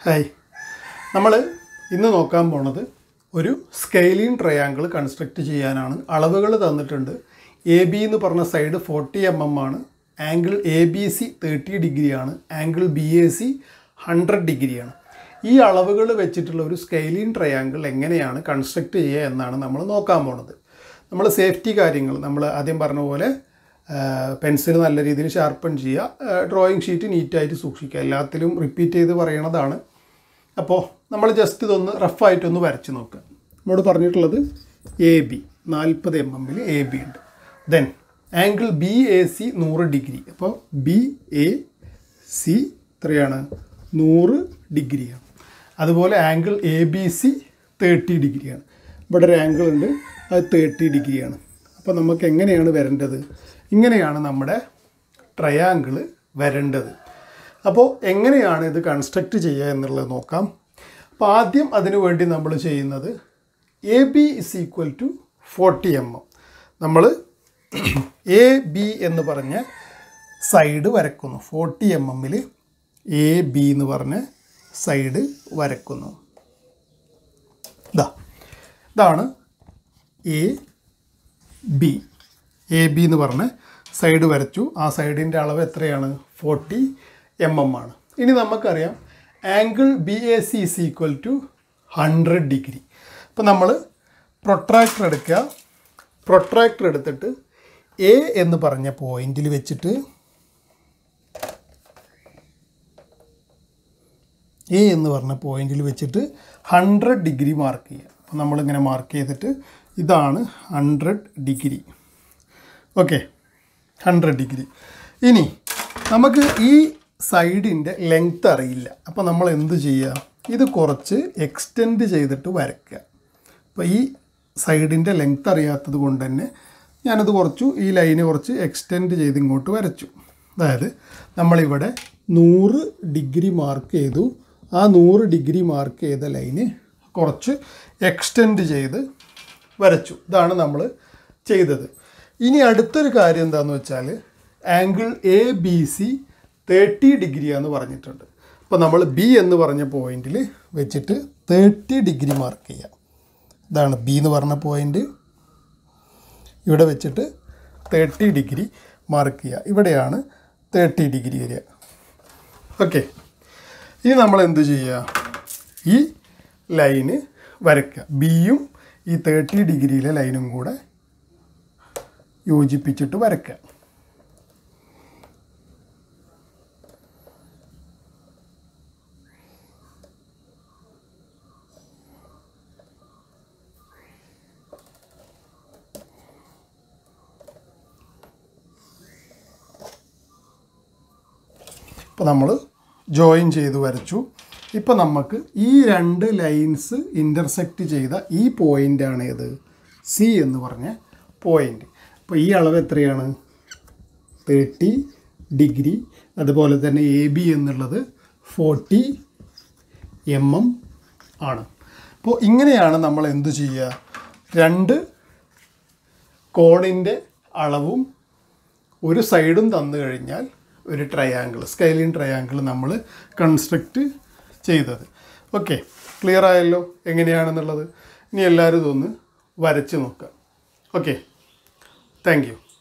hi നമ്മൾ ഇന്ന് നോക്കാൻ പോണത് ഒരു സ്കെയിലിംഗ് ട്രയാങ്കിൾ കൺസ്ട്രക്റ്റ് ചെയ്യാനാണ് അളവുകൾ തന്നിട്ടുണ്ട് എ ബി എന്ന് പറഞ്ഞ സൈഡ് ഫോർട്ടി എം എം ആണ് angle A B C thirty ഡിഗ്രിയാണ് angle B A C hundred ഡിഗ്രിയാണ് ഈ അളവുകൾ വെച്ചിട്ടുള്ള ഒരു സ്കെയിലിംഗ് ട്രയാങ്കിൾ എങ്ങനെയാണ് കൺസ്ട്രക്റ്റ് ചെയ്യുക എന്നാണ് നമ്മൾ നോക്കാൻ പോണത് നമ്മൾ സേഫ്റ്റി കാര്യങ്ങൾ നമ്മൾ ആദ്യം പറഞ്ഞ പോലെ പെൻസിൽ നല്ല രീതിയിൽ ഷാർപ്പൺ ചെയ്യുക ഡ്രോയിങ് ഷീറ്റ് നീറ്റായിട്ട് സൂക്ഷിക്കുക എല്ലാത്തിലും റിപ്പീറ്റ് ചെയ്ത് പറയണതാണ് അപ്പോൾ നമ്മൾ ജസ്റ്റ് ഇതൊന്ന് റഫായിട്ടൊന്ന് വരച്ച് നോക്കുക നമ്മോട് പറഞ്ഞിട്ടുള്ളത് എ ബി നാൽപ്പത് എം എമ്മിൽ എ ബി ഉണ്ട് then angle B A C നൂറ് ഡിഗ്രി അപ്പോൾ ബി എ സി എത്രയാണ് നൂറ് ഡിഗ്രിയാണ് അതുപോലെ angle A B C thirty ഡിഗ്രിയാണ് ഇവിടെ ഒരു ആംഗിൾ ഉണ്ട് അത് തേർട്ടി ഡിഗ്രിയാണ് അപ്പോൾ നമുക്ക് എങ്ങനെയാണ് വരേണ്ടത് ഇങ്ങനെയാണ് നമ്മുടെ ട്രയാങ്കിൾ വരേണ്ടത് അപ്പോൾ എങ്ങനെയാണ് ഇത് കൺസ്ട്രക്റ്റ് ചെയ്യുക എന്നുള്ളത് നോക്കാം അപ്പോൾ ആദ്യം അതിനു വേണ്ടി നമ്മൾ ചെയ്യുന്നത് A B is equal to forty M M നമ്മൾ എ ബി എന്ന് പറഞ്ഞ സൈഡ് വരക്കുന്നു ഫോർട്ടി എം എമ്മിൽ എ ബി എന്ന് പറഞ്ഞ സൈഡ് വരക്കുന്നു ഇതാ ഇതാണ് എ ബി എ ബി എന്ന് പറഞ്ഞ് സൈഡ് വരച്ചു ആ സൈഡിൻ്റെ അളവ് എത്രയാണ് ഫോർട്ടി എം എം ആണ് ഇനി നമുക്കറിയാം angle B A C is equal to hundred degree അപ്പോൾ നമ്മൾ പ്രൊട്രാക്ടർ എടുക്കുക പ്രൊട്രാക്ടർ എടുത്തിട്ട് എ എന്ന് പറഞ്ഞ പോയിന്റിൽ വെച്ചിട്ട് എ എന്ന് പറഞ്ഞ പോയിന്റിൽ വെച്ചിട്ട് ഹൺഡ്രഡ് ഡിഗ്രി മാർക്ക് ചെയ്യുക അപ്പോൾ നമ്മളിങ്ങനെ മാർക്ക് ചെയ്തിട്ട് ഇതാണ് hundred degree okay hundred degree ഇനി നമുക്ക് ഈ സൈഡിൻ്റെ ലെങ്ത് അറിയില്ല അപ്പോൾ നമ്മൾ എന്ത് ചെയ്യുക ഇത് കുറച്ച് എക്സ്റ്റെൻഡ് ചെയ്തിട്ട് വരയ്ക്കുക അപ്പോൾ ഈ സൈഡിൻ്റെ ലെങ്ത് അറിയാത്തത് കൊണ്ട് തന്നെ ഞാനത് കുറച്ചു ഈ ലൈന് കുറച്ച് എക്സ്റ്റെൻഡ് ചെയ്ത് ഇങ്ങോട്ട് വരച്ചു അതായത് നമ്മളിവിടെ നൂറ് ഡിഗ്രി മാർക്ക് ചെയ്തു ആ നൂറ് ഡിഗ്രി മാർക്ക് ചെയ്ത ലൈന് കുറച്ച് എക്സ്റ്റെൻഡ് ചെയ്ത് വരച്ചു ഇതാണ് നമ്മൾ ചെയ്തത് ഇനി അടുത്തൊരു കാര്യം എന്താണെന്ന് വെച്ചാൽ angle A B C thirty ഡിഗ്രിയാന്ന് പറഞ്ഞിട്ടുണ്ട് അപ്പോൾ നമ്മൾ ബി എന്ന് പറഞ്ഞ പോയിന്റിൽ വെച്ചിട്ട് തേർട്ടി ഡിഗ്രി മാർക്ക് ചെയ്യാം ഇതാണ് ബി എന്ന് പറഞ്ഞ പോയിന്റ് ഇവിടെ വെച്ചിട്ട് തേർട്ടി ഡിഗ്രി മാർക്ക് ചെയ്യുക ഇവിടെയാണ് തേർട്ടി ഡിഗ്രി വരിക ഓക്കെ ഇനി നമ്മൾ എന്ത് ചെയ്യുക ഈ ലൈന് വരയ്ക്കുക ബിയും ഈ തേർട്ടി ഡിഗ്രിയിലെ ലൈനും കൂടെ യോജിപ്പിച്ചിട്ട് വരയ്ക്കുക ഇപ്പോൾ നമ്മൾ ജോയിൻ ചെയ്ത് വരച്ചു ഇപ്പോൾ നമുക്ക് ഈ രണ്ട് ലൈൻസ് ഇൻ്റർസെക്റ്റ് ചെയ്ത ഈ പോയിൻ്റാണ് ഏത് സി എന്ന് പറഞ്ഞ പോയിൻ്റ് അപ്പോൾ ഈ അളവ് എത്രയാണ് തേർട്ടി ഡിഗ്രി അതുപോലെ തന്നെ എ ബി എന്നുള്ളത് ഫോർട്ടി എം എം ആണ് അപ്പോൾ ഇങ്ങനെയാണ് നമ്മൾ എന്ത് ചെയ്യുക രണ്ട് കോണിൻ്റെ അളവും ഒരു സൈഡും തന്നു കഴിഞ്ഞാൽ ഒരു ട്രയാങ്കിൾ സ്കൈലിൻ ട്രയാങ്കിൾ നമ്മൾ കൺസ്ട്രക്റ്റ് ചെയ്തത് ഓക്കെ ക്ലിയർ ആയല്ലോ എങ്ങനെയാണെന്നുള്ളത് ഇനി എല്ലാവരും ഇതൊന്ന് വരച്ച് നോക്കുക ഓക്കെ താങ്ക് യു